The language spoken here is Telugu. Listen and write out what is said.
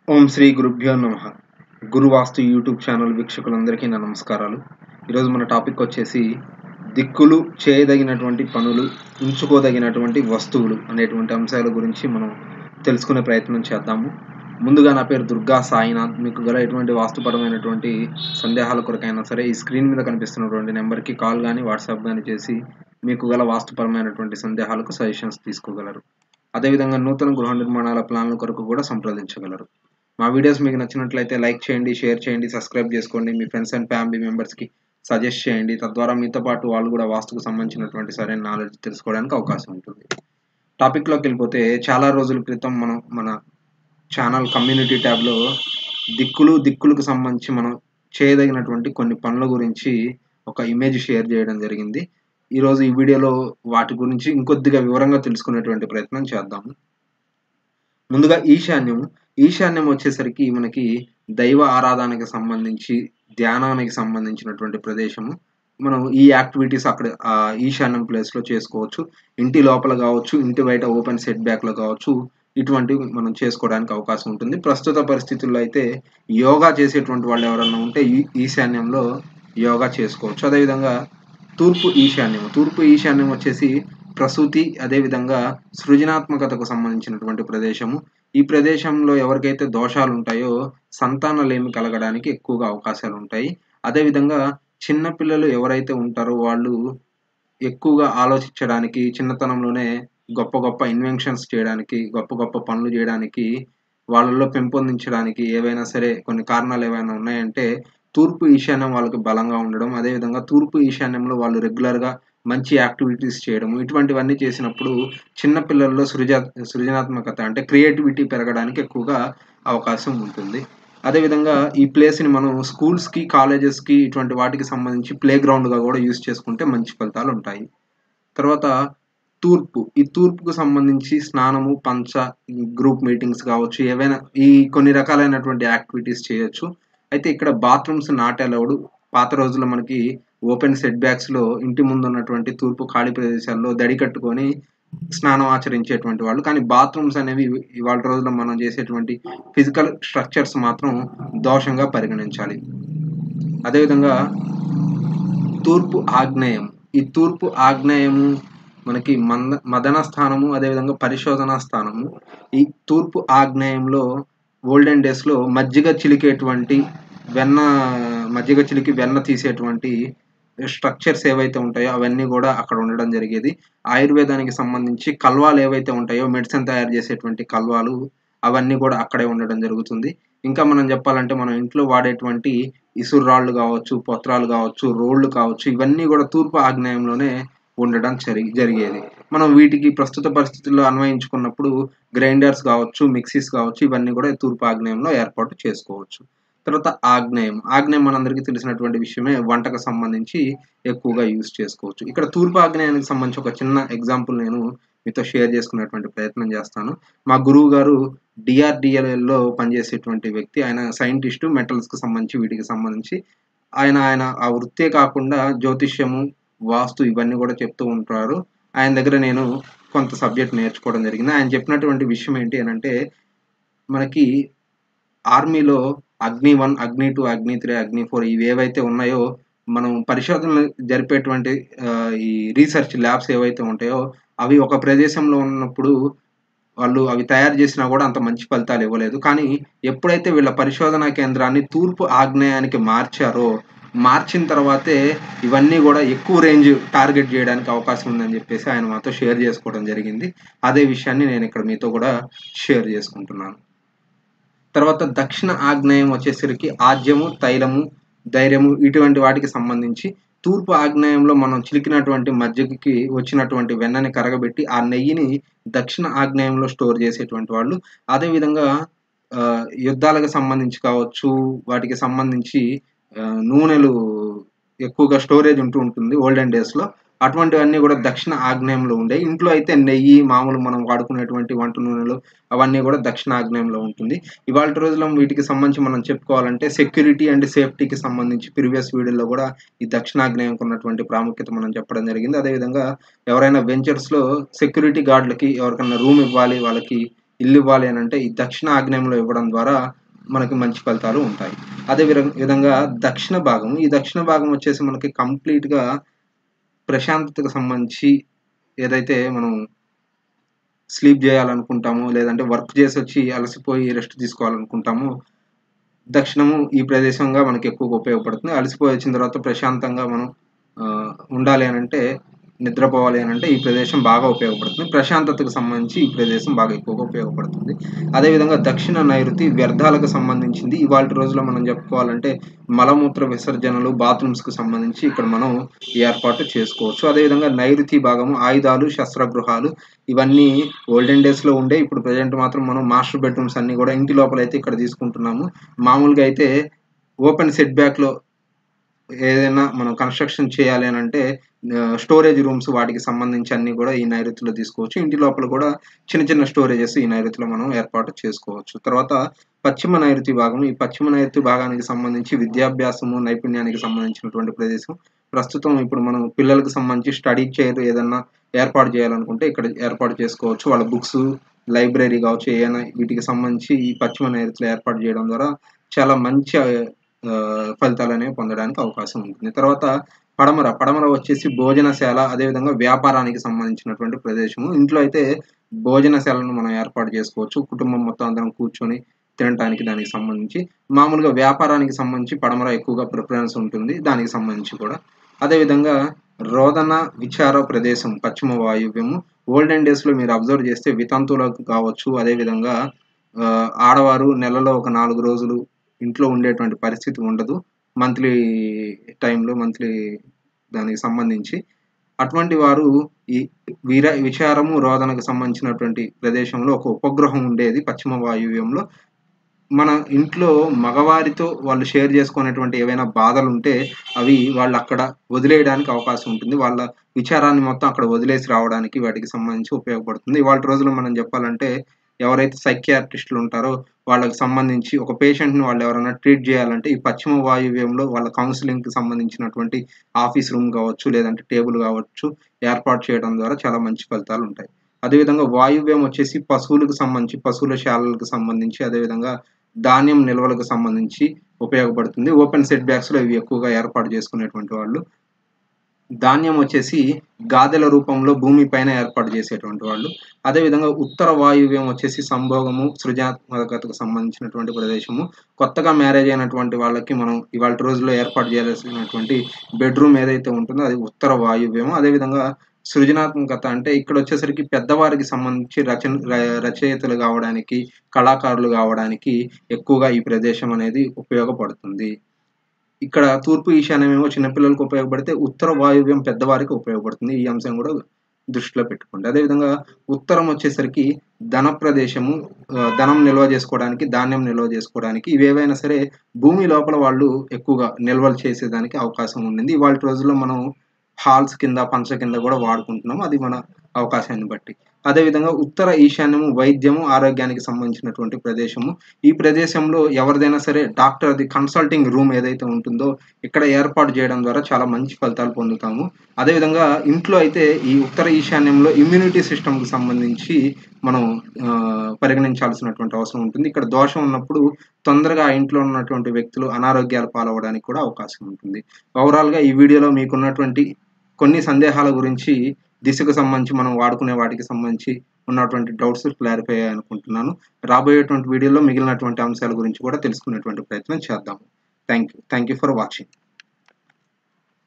ఓం శ్రీ గురుభ్యో నమ గురువాస్తు యూట్యూబ్ ఛానల్ వీక్షకులందరికీ నా నమస్కారాలు ఈరోజు మన టాపిక్ వచ్చేసి దిక్కులు చేయదగినటువంటి పనులు ఉంచుకోదగినటువంటి వస్తువులు అనేటువంటి అంశాల గురించి మనం తెలుసుకునే ప్రయత్నం చేద్దాము ముందుగా నా పేరు దుర్గా సాయినాథ్ మీకు గల ఎటువంటి వాస్తుపరమైనటువంటి సందేహాల కొరకైనా సరే ఈ స్క్రీన్ మీద కనిపిస్తున్నటువంటి నెంబర్కి కాల్ కానీ వాట్సాప్ కానీ చేసి మీకు గల వాస్తుపరమైనటువంటి సందేహాలకు సజెషన్స్ తీసుకోగలరు అదేవిధంగా నూతన గృహ నిర్మాణాల ప్లాన్ల కొరకు కూడా సంప్రదించగలరు మా వీడియోస్ మీకు నచ్చినట్లయితే లైక్ చేయండి షేర్ చేయండి సబ్స్క్రైబ్ చేసుకోండి మీ ఫ్రెండ్స్ అండ్ ఫ్యామిలీ మెంబర్స్కి సజెస్ట్ చేయండి తద్వారా మీతో పాటు వాళ్ళు కూడా వాస్తుకు సంబంధించినటువంటి సరైన నాలెడ్జ్ తెలుసుకోవడానికి అవకాశం ఉంటుంది టాపిక్లోకి వెళ్ళిపోతే చాలా రోజుల క్రితం మనం మన ఛానల్ కమ్యూనిటీ ట్యాబ్లో దిక్కులు దిక్కులకు సంబంధించి మనం చేయదగినటువంటి కొన్ని పనుల గురించి ఒక ఇమేజ్ షేర్ చేయడం జరిగింది ఈరోజు ఈ వీడియోలో వాటి గురించి ఇంకొద్దిగా వివరంగా తెలుసుకునేటువంటి ప్రయత్నం చేద్దాము ముందుగా ఈశాన్యం ఈశాన్యం వచ్చేసరికి మనకి దైవ ఆరాధనకి సంబంధించి ధ్యానానికి సంబంధించినటువంటి ప్రదేశము మనం ఈ యాక్టివిటీస్ అక్కడ ఆ ఈశాన్యం ప్లేస్లో చేసుకోవచ్చు ఇంటి లోపల కావచ్చు ఇంటి బయట ఓపెన్ సెట్ బ్యాక్లో కావచ్చు ఇటువంటివి మనం చేసుకోవడానికి అవకాశం ఉంటుంది ప్రస్తుత పరిస్థితుల్లో అయితే యోగా చేసేటువంటి వాళ్ళు ఎవరన్నా ఉంటే ఈ ఈశాన్యంలో యోగా చేసుకోవచ్చు అదేవిధంగా తూర్పు ఈశాన్యం తూర్పు ఈశాన్యం వచ్చేసి ప్రసూతి అదేవిధంగా సృజనాత్మకతకు సంబంధించినటువంటి ప్రదేశము ఈ ప్రదేశంలో ఎవరికైతే దోషాలు ఉంటాయో సంతానలేమి కలగడానికి ఎక్కువగా అవకాశాలు ఉంటాయి అదేవిధంగా చిన్న పిల్లలు ఎవరైతే ఉంటారో వాళ్ళు ఎక్కువగా ఆలోచించడానికి చిన్నతనంలోనే గొప్ప గొప్ప ఇన్వెన్షన్స్ చేయడానికి గొప్ప గొప్ప పనులు చేయడానికి వాళ్ళలో పెంపొందించడానికి ఏవైనా సరే కొన్ని కారణాలు ఏవైనా ఉన్నాయంటే తూర్పు ఈశాన్యం వాళ్ళకి బలంగా ఉండడం అదేవిధంగా తూర్పు ఈశాన్యంలో వాళ్ళు రెగ్యులర్గా మంచి యాక్టివిటీస్ చేయడం ఇటువంటివన్నీ చేసినప్పుడు చిన్నపిల్లల్లో సృజ సృజనాత్మకత అంటే క్రియేటివిటీ పెరగడానికి ఎక్కువగా అవకాశం ఉంటుంది అదేవిధంగా ఈ ప్లేస్ని మనం స్కూల్స్కి కాలేజెస్కి ఇటువంటి వాటికి సంబంధించి ప్లే గ్రౌండ్గా కూడా యూస్ చేసుకుంటే మంచి ఫలితాలు ఉంటాయి తర్వాత తూర్పు ఈ తూర్పుకు సంబంధించి స్నానము పంచ గ్రూప్ మీటింగ్స్ కావచ్చు ఏవైనా ఈ కొన్ని రకాలైనటువంటి యాక్టివిటీస్ చేయొచ్చు అయితే ఇక్కడ బాత్రూమ్స్ నాట్ అలౌడ్ పాత రోజుల్లో మనకి ఓపెన్ సెట్ బ్యాక్స్లో ఇంటి ముందు ఉన్నటువంటి తూర్పు ఖాళీ ప్రదేశాల్లో దడి కట్టుకొని స్నానం ఆచరించేటువంటి వాళ్ళు కానీ బాత్రూమ్స్ అనేవి ఇవాళ రోజుల్లో మనం చేసేటువంటి ఫిజికల్ స్ట్రక్చర్స్ మాత్రం దోషంగా పరిగణించాలి అదేవిధంగా తూర్పు ఆగ్నేయం ఈ తూర్పు ఆగ్నేయము మనకి మంద మదన స్థానము అదేవిధంగా పరిశోధన స్థానము ఈ తూర్పు ఆగ్నేయంలో ఓల్డెన్ డేస్లో మజ్జిగ చిలికేటువంటి వెన్న మజ్జిగ చిలికి వెన్న తీసేటువంటి స్ట్రక్చర్స్ ఏవైతే ఉంటాయో అవన్నీ కూడా అక్కడ ఉండడం జరిగేది ఆయుర్వేదానికి సంబంధించి కల్వాలు ఏవైతే ఉంటాయో మెడిసిన్ తయారు చేసేటువంటి కల్వాలు అవన్నీ కూడా అక్కడే ఉండడం జరుగుతుంది ఇంకా మనం చెప్పాలంటే మనం ఇంట్లో వాడేటువంటి ఇసురాళ్ళు కావచ్చు పొత్రాలు కావచ్చు రోళ్ళు కావచ్చు ఇవన్నీ కూడా తూర్పు ఆగ్నేయంలోనే ఉండడం జరిగి జరిగేది మనం వీటికి ప్రస్తుత పరిస్థితుల్లో అన్వయించుకున్నప్పుడు గ్రైండర్స్ కావచ్చు మిక్సీస్ కావచ్చు ఇవన్నీ కూడా తూర్పు ఆగ్నేయంలో ఏర్పాటు చేసుకోవచ్చు తర్వాత ఆగ్నేయం ఆగ్నేయం మనందరికీ తెలిసినటువంటి విషయమే వంటకు సంబంధించి ఎక్కువగా యూజ్ చేసుకోవచ్చు ఇక్కడ తూర్పు ఆగ్నేయానికి సంబంధించి ఒక చిన్న ఎగ్జాంపుల్ నేను మీతో షేర్ చేసుకునేటువంటి ప్రయత్నం చేస్తాను మా గురువు గారు డిఆర్డిఎల్లో పనిచేసేటువంటి వ్యక్తి ఆయన సైంటిస్టు మెటల్స్కి సంబంధించి వీటికి సంబంధించి ఆయన ఆయన ఆ వృత్తే కాకుండా జ్యోతిష్యము వాస్తు ఇవన్నీ కూడా చెప్తూ ఉంటారు ఆయన దగ్గర నేను కొంత సబ్జెక్ట్ నేర్చుకోవడం జరిగింది ఆయన చెప్పినటువంటి విషయం ఏంటి అని అంటే మనకి ఆర్మీలో అగ్ని వన్ అగ్ని టూ అగ్ని త్రీ అగ్ని ఫోర్ ఇవి ఏవైతే ఉన్నాయో మనం పరిశోధనలు జరిపేటువంటి ఈ రీసెర్చ్ ల్యాబ్స్ ఏవైతే ఉంటాయో అవి ఒక ప్రదేశంలో ఉన్నప్పుడు వాళ్ళు అవి తయారు చేసినా కూడా అంత మంచి ఫలితాలు ఇవ్వలేదు కానీ ఎప్పుడైతే వీళ్ళ పరిశోధనా కేంద్రాన్ని తూర్పు ఆగ్నేయానికి మార్చారో మార్చిన తర్వాతే ఇవన్నీ కూడా ఎక్కువ రేంజ్ టార్గెట్ చేయడానికి అవకాశం ఉందని చెప్పేసి ఆయన మాతో షేర్ చేసుకోవడం జరిగింది అదే విషయాన్ని నేను ఇక్కడ మీతో కూడా షేర్ చేసుకుంటున్నాను తర్వాత దక్షిణ ఆగ్నేయం వచ్చేసరికి ఆజ్యము తైలము ధైర్యము ఇటువంటి వాటికి సంబంధించి తూర్పు ఆగ్నేయంలో మనం చిలికినటువంటి మజ్జిగకి వచ్చినటువంటి వెన్నని కరగబెట్టి ఆ నెయ్యిని దక్షిణ ఆగ్నేయంలో స్టోర్ చేసేటువంటి వాళ్ళు అదేవిధంగా యుద్ధాలకు సంబంధించి కావచ్చు వాటికి సంబంధించి నూనెలు ఎక్కువగా స్టోరేజ్ ఉంటూ ఉంటుంది ఓల్డెన్ డేస్లో అటువంటివన్నీ కూడా దక్షిణ ఆగ్నేయంలో ఉండే ఇంట్లో అయితే నెయ్యి మామూలు మనం వాడుకునేటువంటి వంట నూనెలు అవన్నీ కూడా దక్షిణ ఆగ్నేయంలో ఉంటుంది ఇవాళ రోజుల్లో వీటికి సంబంధించి మనం చెప్పుకోవాలంటే సెక్యూరిటీ అండ్ సేఫ్టీకి సంబంధించి ప్రీవియస్ వీడియోలో కూడా ఈ దక్షిణాగ్నేయంకి ఉన్నటువంటి ప్రాముఖ్యత మనం చెప్పడం జరిగింది అదేవిధంగా ఎవరైనా వెంచర్స్లో సెక్యూరిటీ గార్డులకి ఎవరికైనా రూమ్ ఇవ్వాలి వాళ్ళకి ఇల్లు ఇవ్వాలి అని అంటే ఈ దక్షిణ ఆగ్నేయంలో ఇవ్వడం ద్వారా మనకి మంచి ఫలితాలు ఉంటాయి అదే విధ- విధంగా దక్షిణ భాగం ఈ దక్షిణ భాగం వచ్చేసి మనకి కంప్లీట్గా ప్రశాంతతకు సంబంధించి ఏదైతే మనం స్లీప్ చేయాలనుకుంటామో లేదంటే వర్క్ చేసి వచ్చి అలసిపోయి రెస్ట్ తీసుకోవాలనుకుంటామో దక్షిణము ఈ ప్రదేశంగా మనకి ఎక్కువగా ఉపయోగపడుతుంది అలసిపోయి వచ్చిన తర్వాత ప్రశాంతంగా మనం ఆ, ఉండాలి అని అంటే నిద్రపోవాలి అని అంటే ఈ ప్రదేశం బాగా ఉపయోగపడుతుంది ప్రశాంతతకు సంబంధించి ఈ ప్రదేశం బాగా ఎక్కువగా ఉపయోగపడుతుంది అదేవిధంగా దక్షిణ నైరుతి వ్యర్థాలకు సంబంధించింది ఇవాళ రోజులో మనం చెప్పుకోవాలంటే మలమూత్ర విసర్జనలు బాత్రూమ్స్కి సంబంధించి ఇక్కడ మనం ఏర్పాటు చేసుకోవచ్చు అదేవిధంగా నైరుతి భాగము ఆయుధాలు శస్త్రగృహాలు ఇవన్నీ ఓల్డెన్ డేస్లో ఉండే ఇప్పుడు ప్రజెంట్ మాత్రం మనం మాస్టర్ బెడ్రూమ్స్ అన్ని కూడా ఇంటి లోపల అయితే ఇక్కడ తీసుకుంటున్నాము మామూలుగా అయితే ఓపెన్ సెట్ బ్యాక్లో ఏదైనా మనం కన్స్ట్రక్షన్ చేయాలి అని అంటే స్టోరేజ్ రూమ్స్ వాటికి సంబంధించి అన్ని కూడా ఈ నైరుతిలో తీసుకోవచ్చు ఇంటి లోపల కూడా చిన్న చిన్న స్టోరేజెస్ ఈ నైరుతిలో మనం ఏర్పాటు చేసుకోవచ్చు తర్వాత పశ్చిమ నైరుతి భాగం ఈ పశ్చిమ నైరుతి భాగానికి సంబంధించి విద్యాభ్యాసము నైపుణ్యానికి సంబంధించినటువంటి ప్రదేశం ప్రస్తుతం ఇప్పుడు మనం పిల్లలకు సంబంధించి స్టడీ చైర్ ఏదన్నా ఏర్పాటు చేయాలనుకుంటే ఇక్కడ ఏర్పాటు చేసుకోవచ్చు వాళ్ళ బుక్స్ లైబ్రరీ కావచ్చు ఏదైనా వీటికి సంబంధించి ఈ పశ్చిమ నైరుతిలో ఏర్పాటు చేయడం ద్వారా చాలా మంచి ఆ, ఫలితాలు అనేవి పొందడానికి అవకాశం ఉంటుంది తర్వాత పడమర పడమర వచ్చేసి భోజనశాల అదేవిధంగా వ్యాపారానికి సంబంధించినటువంటి ప్రదేశము ఇంట్లో అయితే భోజనశాలను మనం ఏర్పాటు చేసుకోవచ్చు కుటుంబం మొత్తం అందరం కూర్చొని తినడానికి దానికి సంబంధించి మామూలుగా వ్యాపారానికి సంబంధించి పడమర ఎక్కువగా ప్రిఫరెన్స్ ఉంటుంది దానికి సంబంధించి కూడా అదేవిధంగా రోదన విచార ప్రదేశం పశ్చిమ వాయువ్యము ఓల్డెన్ డేస్లో మీరు అబ్జర్వ్ చేస్తే వితంతువులకు కావచ్చు అదేవిధంగా ఆ, ఆడవారు నెలలో ఒక నాలుగు రోజులు ఇంట్లో ఉండేటువంటి పరిస్థితి ఉండదు మంత్లీ టైంలో మంత్లీ దానికి సంబంధించి అటువంటి వారు ఈ వీర విచారము రోదనకు సంబంధించినటువంటి ప్రదేశంలో ఒక ఉపగ్రహం ఉండేది పశ్చిమ వాయువ్యంలో మన ఇంట్లో మగవారితో వాళ్ళు షేర్ చేసుకునేటువంటి ఏవైనా బాధలు ఉంటే అవి వాళ్ళు అక్కడ వదిలేయడానికి అవకాశం ఉంటుంది వాళ్ళ విచారాన్ని మొత్తం అక్కడ వదిలేసి రావడానికి వాటికి సంబంధించి ఉపయోగపడుతుంది ఇవాళ రోజుల్లో మనం చెప్పాలంటే ఎవరైతే సైకియాట్రిస్టులు ఉంటారో వాళ్ళకి సంబంధించి ఒక పేషెంట్ని వాళ్ళు ఎవరైనా ట్రీట్ చేయాలంటే ఈ పశ్చిమ వాయువ్యంలో వాళ్ళ కౌన్సిలింగ్కి సంబంధించినటువంటి ఆఫీస్ రూమ్ కావచ్చు లేదంటే టేబుల్ కావచ్చు ఏర్పాటు చేయడం ద్వారా చాలా మంచి ఫలితాలు ఉంటాయి అదేవిధంగా వాయువ్యం వచ్చేసి పశువులకు సంబంధించి పశువుల శాలలకు సంబంధించి అదేవిధంగా ధాన్యం నిల్వలకు సంబంధించి ఉపయోగపడుతుంది ఓపెన్ సెట్ బ్యాగ్స్లో ఇవి ఎక్కువగా ఏర్పాటు చేసుకునేటువంటి వాళ్ళు ధాన్యం వచ్చేసి గాదెల రూపంలో భూమి పైన ఏర్పాటు చేసేటువంటి వాళ్ళు అదేవిధంగా ఉత్తర వాయువ్యం వచ్చేసి సంభోగము సృజనాత్మకతకు సంబంధించినటువంటి ప్రదేశము కొత్తగా మ్యారేజ్ అయినటువంటి వాళ్ళకి మనం ఇవాళ రోజుల్లో ఏర్పాటు చేయాల్సినటువంటి బెడ్రూమ్ ఏదైతే ఉంటుందో అది ఉత్తర వాయువ్యము అదేవిధంగా సృజనాత్మకత అంటే ఇక్కడ వచ్చేసరికి పెద్దవారికి సంబంధించి రచన ర- రచయితలు కావడానికి కళాకారులు కావడానికి ఎక్కువగా ఈ ప్రదేశం అనేది ఉపయోగపడుతుంది ఇక్కడ తూర్పు ఈశాన్యమేమో చిన్నపిల్లలకు ఉపయోగపడితే ఉత్తర వాయువ్యం పెద్దవారికి ఉపయోగపడుతుంది ఈ అంశం కూడా దృష్టిలో పెట్టుకోండి అదేవిధంగా ఉత్తరం వచ్చేసరికి ధన ప్రదేశము ఆ, ధనం నిల్వ చేసుకోవడానికి ధాన్యం నిల్వ చేసుకోవడానికి ఇవేవైనా సరే భూమి లోపల వాళ్ళు ఎక్కువగా నిల్వలు చేసేదానికి అవకాశం ఉండింది ఇవాళ రోజుల్లో మనం హాల్స్ కింద పంచ కింద కూడా వాడుకుంటున్నాం అది మన అవకాశాన్ని బట్టి అదేవిధంగా ఉత్తర ఈశాన్యము వైద్యము ఆరోగ్యానికి సంబంధించినటువంటి ప్రదేశము ఈ ప్రదేశంలో ఎవరిదైనా సరే డాక్టర్ ది కన్సల్టింగ్ రూమ్ ఏదైతే ఉంటుందో ఇక్కడ ఏర్పాటు చేయడం ద్వారా చాలా మంచి ఫలితాలు పొందుతాము అదేవిధంగా ఇంట్లో అయితే ఈ ఉత్తర ఈశాన్యంలో ఇమ్యూనిటీ సిస్టమ్కి సంబంధించి మనం ఆ, పరిగణించాల్సినటువంటి అవసరం ఉంటుంది ఇక్కడ దోషం ఉన్నప్పుడు తొందరగా ఆ ఇంట్లో ఉన్నటువంటి వ్యక్తులు అనారోగ్యాలు పాలవడానికి కూడా అవకాశం ఉంటుంది ఓవరాల్గా ఈ వీడియోలో మీకున్నటువంటి కొన్ని సందేహాల గురించి దిశకు సంబంధించి మనం వాడుకునే వాటికి సంబంధించి ఉన్నటువంటి డౌట్స్ క్లారిఫై అనుకుంటున్నాను రాబోయేటువంటి వీడియోలో మిగిలినటువంటి అంశాల గురించి కూడా తెలుసుకునేటువంటి ప్రయత్నం చేద్దాము thank you thank you for watching